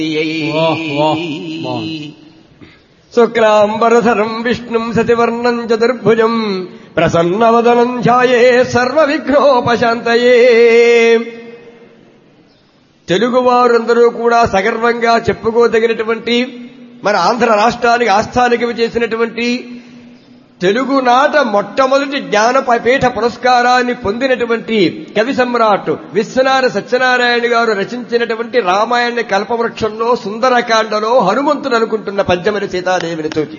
వాహ్, వాహ్, బాగుంది. శుక్లాంబరధరం విష్ణుం సతివర్ణం చతుర్భుజం ప్రసన్నవదనం ఛాయే సర్వ విఘ్నోపశాంతయే తెలుగువారందరూ కూడా సగర్వంగా చెప్పుకోదగినటువంటి మన ఆంధ్ర రాష్ట్రానికి ఆస్థానికవి చేసినటువంటి తెలుగునాట మొట్టమొదటి జ్ఞానపీఠ పురస్కారాన్ని పొందినటువంటి కవి సమ్రాట్ విశ్వనాథ సత్యనారాయణ గారు రచించినటువంటి రామాయణ కల్పవృక్షంలో సుందరకాండలో హనుమంతుడు అనుకుంటున్న పంచమని సీతాదేవిని తోచి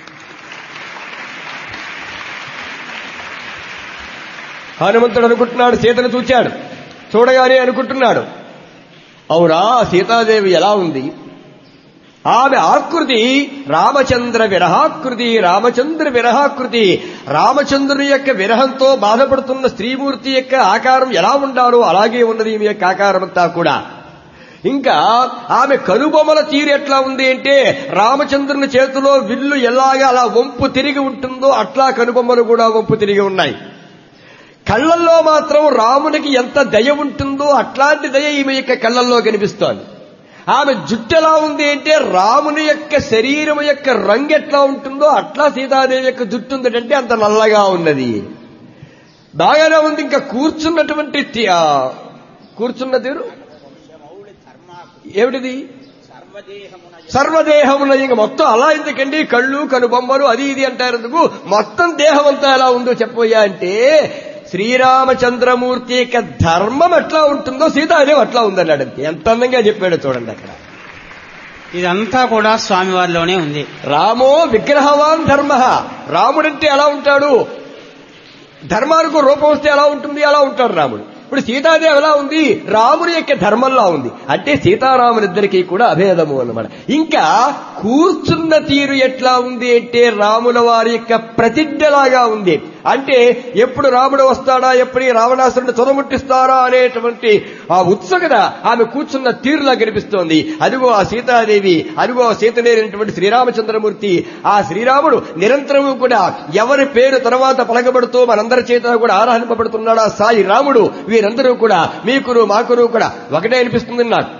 హనుమంతుడు అనుకుంటున్నాడు సీతను చూచాడు చూడగానే అనుకుంటున్నాడు అవునా సీతాదేవి ఎలా ఉంది ఆమె ఆకృతి రామచంద్ర విరహాకృతి రామచంద్ర విరహాకృతి రామచంద్రుని యొక్క విరహంతో బాధపడుతున్న స్త్రీమూర్తి యొక్క ఆకారం ఎలా ఉండాలో అలాగే ఉన్నది ఈమె యొక్క ఆకారం అంతా కూడా ఇంకా ఆమె కనుబొమ్మల తీరు ఎట్లా ఉంది అంటే రామచంద్రుని చేతిలో విల్లు ఎలాగా అలా వంపు తిరిగి ఉంటుందో అట్లా కనుబొమ్మలు కూడా వంపు తిరిగి ఉన్నాయి కళ్ళల్లో మాత్రం రామునికి ఎంత దయ ఉంటుందో అట్లాంటి దయ ఈమె యొక్క కళ్ళల్లో కనిపిస్తోంది ఆమె జుట్టు ఎలా ఉంది అంటే రాముని యొక్క శరీరం యొక్క రంగు ఎట్లా ఉంటుందో అట్లా సీతాదేవి యొక్క జుట్టు ఉందంటే అంత నల్లగా ఉన్నది బాగానే ఉంది ఇంకా కూర్చున్నటువంటి తి- ఆ, కూర్చున్న తీరు ఏమిటిది సర్వదేహమున ఇంక మొత్తం అలా ఎందుకండి కళ్ళు కనుబొమ్మలు అది ఇది అంటారు ఎందుకు మొత్తం దేహం అంతా ఎలా ఉందో చెప్పబోయా అంటే శ్రీరామచంద్రమూర్తి యొక్క ధర్మం ఎట్లా ఉంటుందో సీతాదేవి అట్లా ఉందన్నాడు అంతే ఎంత అందంగా చెప్పాడు చూడండి అక్కడ ఇదంతా కూడా స్వామివారిలోనే ఉంది రామో విగ్రహవాన్ ధర్మ రాముడంటే ఎలా ఉంటాడు ధర్మానికి రూపం వస్తే ఎలా ఉంటుంది అలా ఉంటాడు రాముడు ఇప్పుడు సీతాదేవి ఎలా ఉంది రాముని యొక్క ధర్మంలా ఉంది అంటే సీతారామునిద్దరికీ కూడా అభేదము అన్నమాట ఇంకా కూర్చున్న తీరు ఎట్లా ఉంది అంటే రాముల వారి యొక్క ప్రతిజ్ఞలాగా ఉంది అంటే ఎప్పుడు రాముడు వస్తాడా ఎప్పుడు ఈ రావణాసురుడు చురముట్టిస్తారా అనేటువంటి ఆ ఉత్సుకత ఆమె కూర్చున్న తీరులా కనిపిస్తోంది అదిగో ఆ సీతాదేవి అదిగో ఆ సీతనేరినటువంటి శ్రీరామచంద్రమూర్తి ఆ శ్రీరాముడు నిరంతరము కూడా ఎవరి పేరు తర్వాత పలకబడుతూ మనందరి చేత కూడా ఆరాధింపబడుతున్నాడు ఆ సాయి రాముడు వీరందరూ కూడా మీకును మాకును కూడా ఒకటే అనిపిస్తుంది నాకు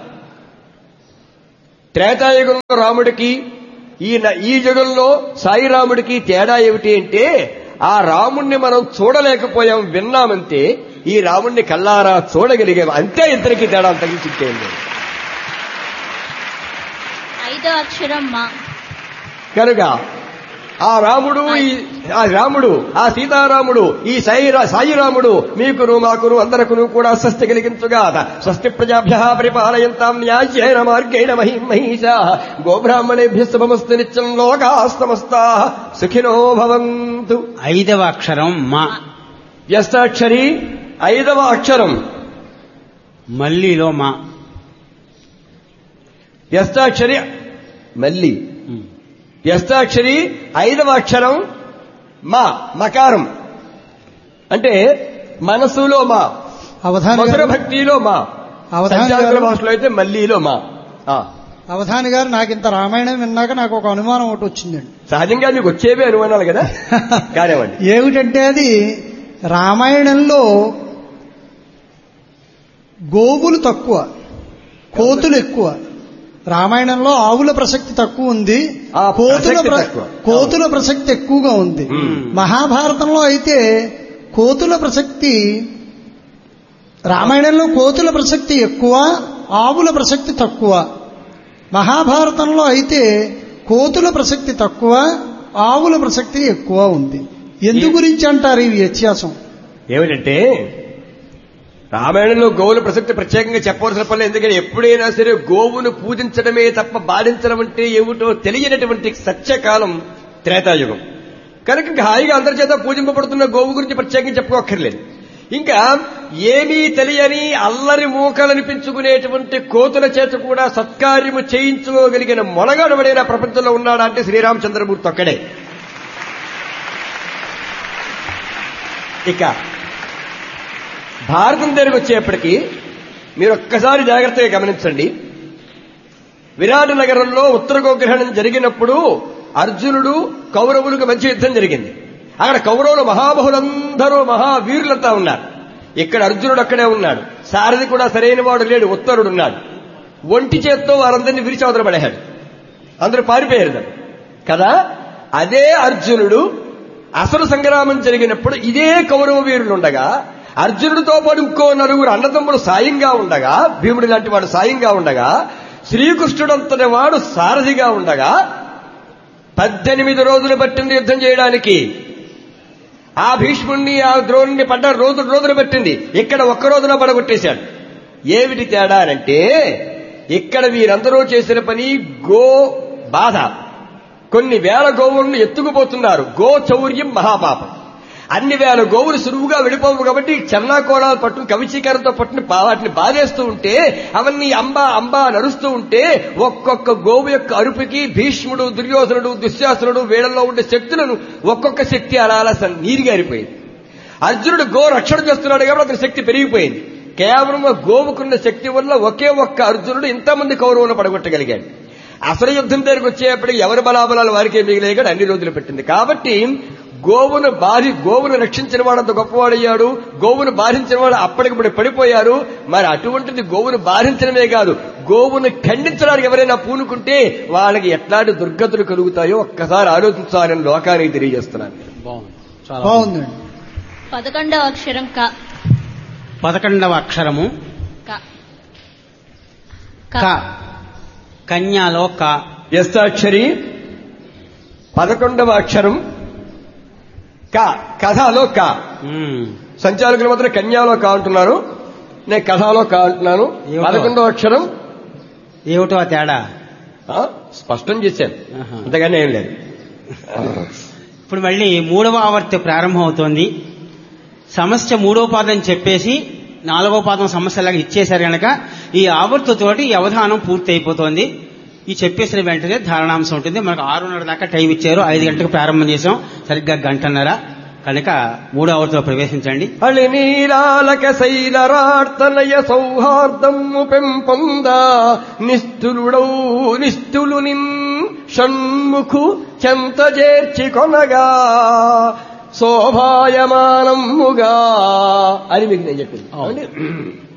త్రేతాయుగంలో రాముడికి ఈ న- ఈ యుగంలో సాయి రాముడికి తేడా ఏమిటి అంటే ఆ రాముణ్ణి మనం చూడలేకపోయాం విన్నామంతే ఈ రాముణ్ణి కల్లారా చూడగలిగాం అంతే ఇద్దరికి తేడా తగ్గించింది ఐదో అక్షరం మా కనుక ఆ రాముడు ఈ ఆ రాముడు ఆ సీతారాముడు ఈ సాయి సాయి రాముడు మీకును మాకును అందరకును కూడా స్వస్తి కలిగించుగాత స్వస్తి ప్రజాభ్య పరిపాలయంతాం న్యాయేన మార్గేణ మహిం మహిషా గోబ్రాహ్మణేభ్య శుభమస్తు నిత్యం లోకాస్తమస్తా సుఖినో భవంతు ఐదవ అక్షరం మా వ్యస్తాక్షరి ఐదవ అక్షరం మల్లిలో మా వ్యస్తాక్షరి మళ్ళీ ఉమ్. వ్యస్తాక్షరి ఐదవ అక్షరం మా మకారం అంటే మనసులో మా అవధాని మధుర గారు భక్తిలో మా అవధాని సంచార గారు భాషలో అయితే మల్లీలో మా ఆ. అవధాని గారు నాకు ఇంత రామాయణం విన్నాక నాకు ఒక అనుమానం ఒకటి వచ్చిందండి సహజంగా మీకు వచ్చేవే అనుమానాలు కదా కానివ్వండి ఏమిటంటే అది రామాయణంలో గోవులు తక్కువ కోతులు ఎక్కువ రామాయణంలో ఆవుల ప్రసక్తి తక్కువ ఉంది ఆ, కోతుల ప్రసక్తి ప్ర- తక్కువ. కోతుల ప్రసక్తి ఎక్కువగా ఉంది మ్మ్. మహాభారతంలో అయితే కోతుల ప్రసక్తి రామాయణంలో కోతుల ప్రసక్తి ఎక్కువ ఆవుల ప్రసక్తి తక్కువ మహాభారతంలో అయితే కోతుల ప్రసక్తి తక్కువ ఆవుల ప్రసక్తి ఎక్కువ ఉంది ఎందు ఈ- గురించి అంటారు ఈ వ్యత్యాసం ఏమిటంటే రామాయణంలో గోవుల ప్రసక్తి ప్రత్యేకంగా చెప్పవలసిన పనులు ఎందుకంటే ఎప్పుడైనా సరే గోవును పూజించడమే తప్ప బాధించడం అంటే ఏమిటో తెలియనటువంటి సత్యకాలం త్రేతాయుగం కనుక ఇంకా హాయిగా అందరి చేత పూజింపబడుతున్న గోవు గురించి ప్రత్యేకంగా చెప్పుకోక్కర్లేదు ఇంకా ఏమీ తెలియని అల్లరి మూకలనిపించుకునేటువంటి కోతుల చేత కూడా సత్కార్యము చేయించుకోగలిగిన మొనగాడవడైన ప్రపంచంలో ఉన్నాడా అంటే శ్రీరామచంద్రమూర్తి ఒక్కడే ఇక భారతం దగ్గరికి వచ్చేప్పటికీ మీరు ఒక్కసారి జాగ్రత్తగా గమనించండి విరాట నగరంలో ఉత్తర గోగ్రహణం జరిగినప్పుడు అర్జునుడు కౌరవులకు మంచి యుద్ధం జరిగింది అక్కడ కౌరవులు మహాబహులందరూ మహావీరులంతా ఉన్నారు ఇక్కడ అర్జునుడు అక్కడే ఉన్నాడు సారథి కూడా సరైన వాడు లేడు ఉత్తరుడున్నాడు ఒంటి చేత్తో వారందరినీ విరిచి అవతల పడేశాడు అందరూ పారిపోయారు కదా అదే అర్జునుడు అసలు సంగ్రామం జరిగినప్పుడు ఇదే కౌరవ వీరులు ఉండగా అర్జునుడితో పాటు ఇంకో నలుగురు అన్నదమ్ములు సాయంగా ఉండగా భీముడి లాంటి వాడు సాయంగా ఉండగా శ్రీకృష్ణుడంతటి వాడు సారథిగా ఉండగా పద్దెనిమిది రోజులు పట్టింది యుద్ధం చేయడానికి ఆ భీష్ముణ్ణి ఆ ద్రోణుణ్ణి పడ్డ రోజు రోజులు పెట్టింది ఇక్కడ ఒక్క రోజున పడగొట్టేశాడు ఏమిటి తేడా అంటే ఇక్కడ వీరందరూ చేసిన పని గో బాధ కొన్ని వేల గోవులను ఎత్తుకుపోతున్నారు గో చౌర్యం మహాపాపం అన్ని వేల గోవులు సులువుగా వెళ్ళిపోవు కాబట్టి చర్నాకోళాలు పట్టుకుని కవిచీకరంతో పట్టుకుని బా- వాటిని బాధేస్తూ ఉంటే అవన్నీ అంబా అంబా నడుస్తూ ఉంటే ఒక్కొక్క గోవు యొక్క అరుపుకి భీష్ముడు దుర్యోధనుడు దుశ్శాసనుడు వీళ్ళల్లో ఉండే శక్తులను ఒక్కొక్క శక్తి అలా అలా సన్- నీరుగారిపోయింది అర్జునుడు గో రక్షణ చేస్తున్నాడు కాబట్టి అతని శక్తి పెరిగిపోయింది కేవలం ఆ గోవుకున్న శక్తి వల్ల ఒకే ఒక్క అర్జునుడు ఇంతమంది కౌరవులను పడగొట్టగలిగాడు అసలు యుద్ధం దగ్గరికి వచ్చేప్పటికి ఎవరి బలాబలాలు వారికే మిగిలేయగాడు అన్ని రోజులు పెట్టింది కాబట్టి గోవును బాధి గోవును రక్షించిన వాడంత గొప్పవాడయ్యాడు గోవును బాధించిన వాడు అప్పటికప్పుడు పడిపోయారు మరి అటువంటిది గోవును బాధించడమే కాదు గోవును ఖండించడానికి ఎవరైనా పూనుకుంటే వాళ్ళకి ఎట్లాంటి దుర్గతులు కలుగుతాయో ఒక్కసారి ఆలోచించాలని లోకానికి తెలియజేస్తున్నాను బాగుంది చాలా బాగుందండి పదకొండవ అక్షరం క పదకొండవ అక్షరము క క కన్యాలో క ఎస్తాక్షరి పదకొండవ అక్షరం క కథలో క ఉమ్. సంచాలకులు మాత్రం కన్యాలో కా అంటున్నారు నేను కథలో కా అంటున్నాను ఏమిటో? పదకొండవ అక్షరం ఏమిటో ఆ తేడా ఆ, స్పష్టం చేశాను ఆహా. అంతగానే ఏం లేదు ఇప్పుడు మళ్ళీ మూడవ ఆవర్తి ప్రారంభం అవుతోంది సమస్య మూడవ పాదం చెప్పేసి నాలుగవ పాదం సమస్యలాగా ఇచ్చేశారు కనుక ఈ ఆవర్తితోటి ఈ అవధానం పూర్తి అయిపోతోంది ఈ చెప్పేసిన వెంటనే ధారణాంశం ఉంటుంది మనకు ఆరున్నర దాకా టైం ఇచ్చారు ఐదు గంటలకు ప్రారంభం చేసాం సరిగ్గా గంటన్నర కనుక మూడో ఆవర్తిలో ప్రవేశించండి అళి నీలాలక శైలరార్తనయ సౌహార్దము పెంపొంద నిస్తులుడౌ నిస్తులు నిన్ షణ్ముఖు చెంత చేర్చి కొనగా శోభాయమానముగా అని మీకు నేను చెప్పింది అవును. ఏమండి?